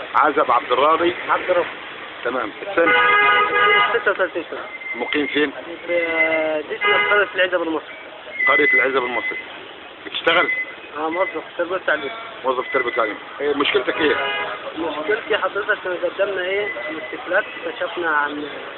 عزب عبد الراضي عبد الرب تمام السن 36 سنة مقيم فين في ديسنا قرية العزة بالمصر قرية العزب المصري بتشتغل اه موظف تربية والتعليم موظف تربية تعليم إيه مشكلتك ايه مشكلتي حضرتك كنا قدمنا ايه موتوسيكلات كشفنا عن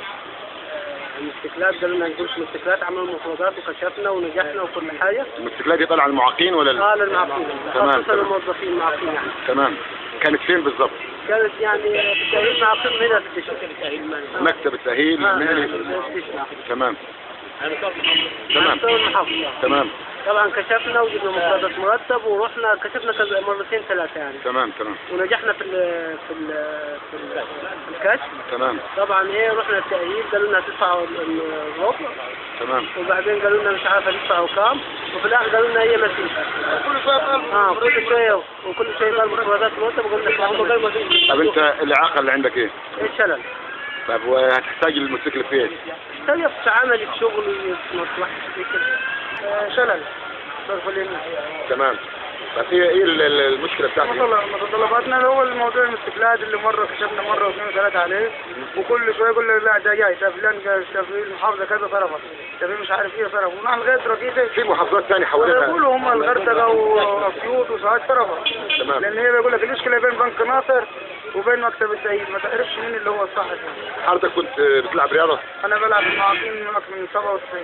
عن الموتوسيكلات قالوا لنا نقولش موتوسيكلات عملوا مفروضات وكشفنا ونجحنا وكل حاجة الموتوسيكلات دي طالعه المعاقين ولا ال- اه للمعاقين تمام، خاصة تمام. الموظفين المعاقين يعني تمام كانت فين بالظبط كانت يعني في التأهيل معاقين هنا في الدشن التأهيل المالي مكتب التأهيل آه، المهني في الدشن. تمام على تمام مستوى المحافظة تمام طبعا كشفنا وجبنا مفردات مرتب ورحنا كشفنا كذا مرتين ثلاثة يعني تمام تمام ونجحنا في ال في ال في, ال في الكشف تمام طبعا ايه رحنا التأهيل قالوا لنا تدفعوا ال- الربع تمام وبعدين قالوا لنا مش عارفه تدفعوا كام وفي الاخر قالوا لنا هي ما فيش كل شويه اه كل شويه وكل شويه قال مفردات مرتب وقلنا لك هم قالوا ما فيش طب انت الاعاقه اللي عندك ايه ايه شلل طب وهتحتاج الموتوسيكل في ايه اشتغل في عملي في شغلي في مصلحتي في كده آه، شلل طرف اليمين تمام طب ايه ايه ال- ال- المشكله بتاعتك متطلب- متطلباتنا اللي هو الموضوع المستقلات اللي مره كشفنا مره واثنين وثلاثه عليه وكل شويه يقول لي لا ده جاي ده فلان جاي ده في المحافظه كذا صرفت ده في مش عارف ايه صرف ونحن لغايه دلوقتي في محافظات ثانيه حواليها يقولوا هم الغردقه واسيوط وسوهاج صرفت تمام. لان هي بيقول لك المشكله بين بنك ناصر وبين مكتب التأهيل ما تعرفش مين اللي هو الصح فيه. حضرتك كنت بتلعب رياضه انا بلعب المعاقين من من 97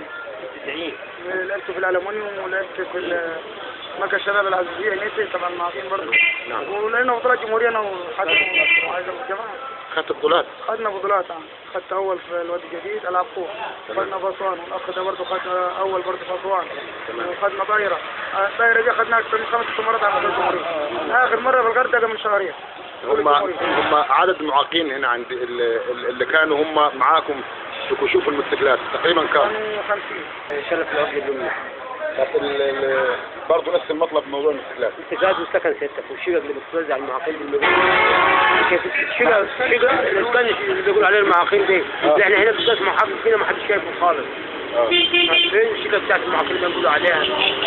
لعبت في الالومنيوم ولعبت في ال- مركز الشباب العزيزيه نيتي طبعا المعاقين برضه نعم. ولقينا بطولات جمهوريه انا وحاتم وعايزه والجماعه خدت بطولات خدنا بطولات آه. خدت اول في الوادي الجديد العاب قوه تمام. خدنا باسوان والاخ ده برضه خد اول برضه في اسوان تمام. وخدنا طايره آه، الطايره دي خدناها اكثر من خمس ست مرات على مستوى الجمهوريه اخر مره في الغردقه من شهرين هم هم عدد المعاقين هنا عند ال- ال- اللي كانوا هم معاكم في كشوف الموتوسيكلات تقريبا كم؟ كانوا 50 شرف العقل اليمين طب ال- ال- برضه نفس المطلب في موضوع الموتوسيكلات استفاد وسكن ستة والشقق اللي بتوزع المعاقين بالمجال كيف الشقق الشقق الاسكان اللي بيقول عليه المعاقين دي آه. احنا هنا بالذات محافظ فينا ما حدش شايفه خالص اه فين الشقق بتاعت المعاقين اللي بيقولوا عليها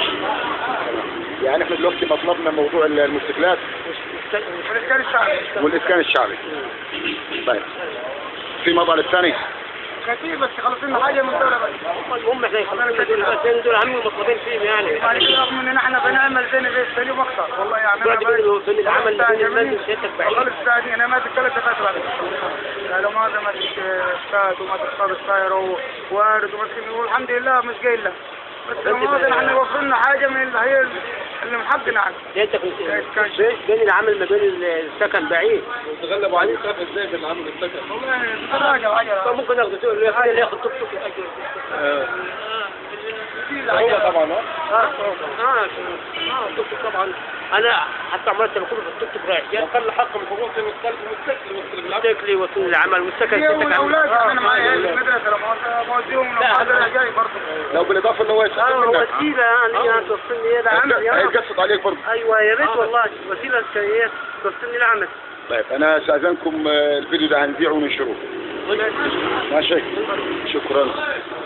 يعني احنا دلوقتي مطلبنا موضوع ال- الموتوسيكلات والاسكان الشعبي والاسكان الشعبي طيب في مطعم الثاني كثير بس خلص لنا حاجه من دولة بس المهم احنا يخلصنا دول الاثنين دول اهم مطلوبين فيهم يعني يعني رغم ان احنا بنعمل زي زي السليم اكثر والله يعني بعد بيقولوا في العمل اللي بين المنزل سيادتك بعيد. خلص الساعه انا ما ثلاث دقائق بعد يعني لو ما ما اشتات وما تصاب الساير ووارد ومسكين والحمد لله مش جاي له بس لو ما احنا يوفر لنا حاجه من اللي هي اللي محقنا عنها سيادتك بين بين العمل ما بين السكن بعيد تغلبوا عليه خاف ازاي بالعمل السكن والله دراجه وعجله فممكن ناخذ اللي ياخذ اللي ياخذ توك توك هو طبعا ها اه اه اه التوك توك طبعا انا حتى عملت كله في التوك توك رايح جاي وخلى حق من حقوق المستقل المستقل التكلي وصول العمل والسكن هي سيادتك عمل. والاولاد انا معايا في المدرسه لما موديهم لما هذا جاي برضه لو بالاضافه ان هو اه يستفيد هو منك وسيله يعني توصلني الى عمل يا رب. هيتقسط عليك برضه ايوه يا ريت والله وسيله كي توصلني العمل طيب انا استاذنكم آه، الفيديو ده هنذيعه وننشره ماشي شكرا